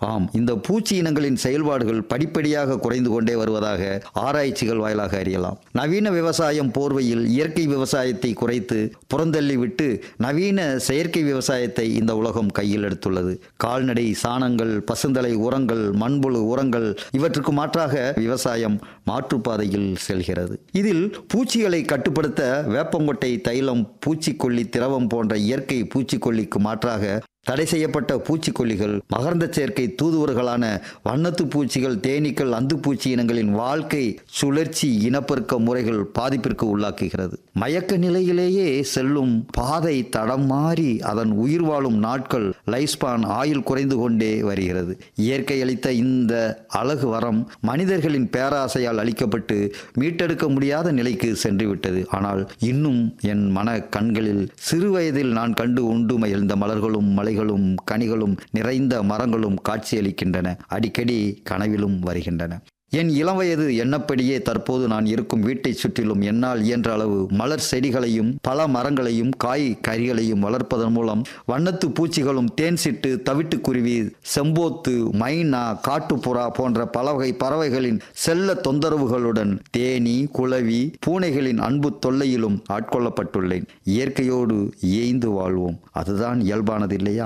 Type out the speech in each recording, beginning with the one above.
ஆம் இந்த பூச்சி இனங்களின் செயல்பாடுகள் படிப்படியாக குறைந்து கொண்டே வருவதாக ஆராய்ச்சிகள் வாயிலாக அறியலாம் நவீன விவசாயம் போர்வையில் இயற்கை விவசாயத்தை குறைத்து புறந்தள்ளிவிட்டு நவீன செயற்கை விவசாயத்தை இந்த உலகம் கையில் எடுத்துள்ளது கால்நடை சாணங்கள் பசுந்தலை உரங்கள் மண்புழு உரங்கள் இவற்றுக்கு மாற்றாக விவசாயம் மாற்றுப்பாதையில் செல்கிறது இதில் பூச்சிகளை கட்டுப்படுத்த வேப்பங்கொட்டை தைலம் பூச்சிக்கொல்லி திரவம் போன்ற இயற்கை பூச்சிக்கொல்லிக்கு மாற்றாக தடை செய்யப்பட்ட பூச்சிக்கொல்லிகள் மகரந்த சேர்க்கை தூதுவர்களான வண்ணத்து பூச்சிகள் தேனீக்கள் அந்துப்பூச்சி இனங்களின் வாழ்க்கை சுழற்சி இனப்பெருக்க முறைகள் பாதிப்பிற்கு உள்ளாக்குகிறது மயக்க நிலையிலேயே செல்லும் பாதை தடம் மாறி அதன் உயிர் வாழும் நாட்கள் லைஸ்பான் ஆயுள் குறைந்து கொண்டே வருகிறது இயற்கை அளித்த இந்த அழகு வரம் மனிதர்களின் பேராசையால் அளிக்கப்பட்டு மீட்டெடுக்க முடியாத நிலைக்கு சென்று விட்டது ஆனால் இன்னும் என் மன கண்களில் சிறு வயதில் நான் கண்டு உண்டு மகிழ்ந்த மலர்களும் மலைகளும் கனிகளும் நிறைந்த மரங்களும் காட்சியளிக்கின்றன அடிக்கடி கனவிலும் வருகின்றன என் இளம் வயது எண்ணப்படியே தற்போது நான் இருக்கும் வீட்டைச் சுற்றிலும் என்னால் இயன்ற அளவு மலர் செடிகளையும் பல மரங்களையும் காய் கறிகளையும் வளர்ப்பதன் மூலம் வண்ணத்து பூச்சிகளும் தேன் சிட்டு தவிட்டுக்குருவி செம்போத்து மைனா காட்டுப்புறா போன்ற பல வகை பறவைகளின் செல்ல தொந்தரவுகளுடன் தேனி குளவி பூனைகளின் அன்பு தொல்லையிலும் ஆட்கொள்ளப்பட்டுள்ளேன் இயற்கையோடு ஏய்ந்து வாழ்வோம் அதுதான் இயல்பானது இல்லையா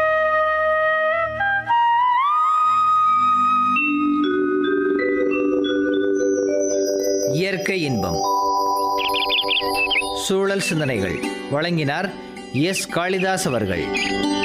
இயற்கை இன்பம் சூழல் சிந்தனைகள் வழங்கினார் எஸ் காளிதாஸ் அவர்கள்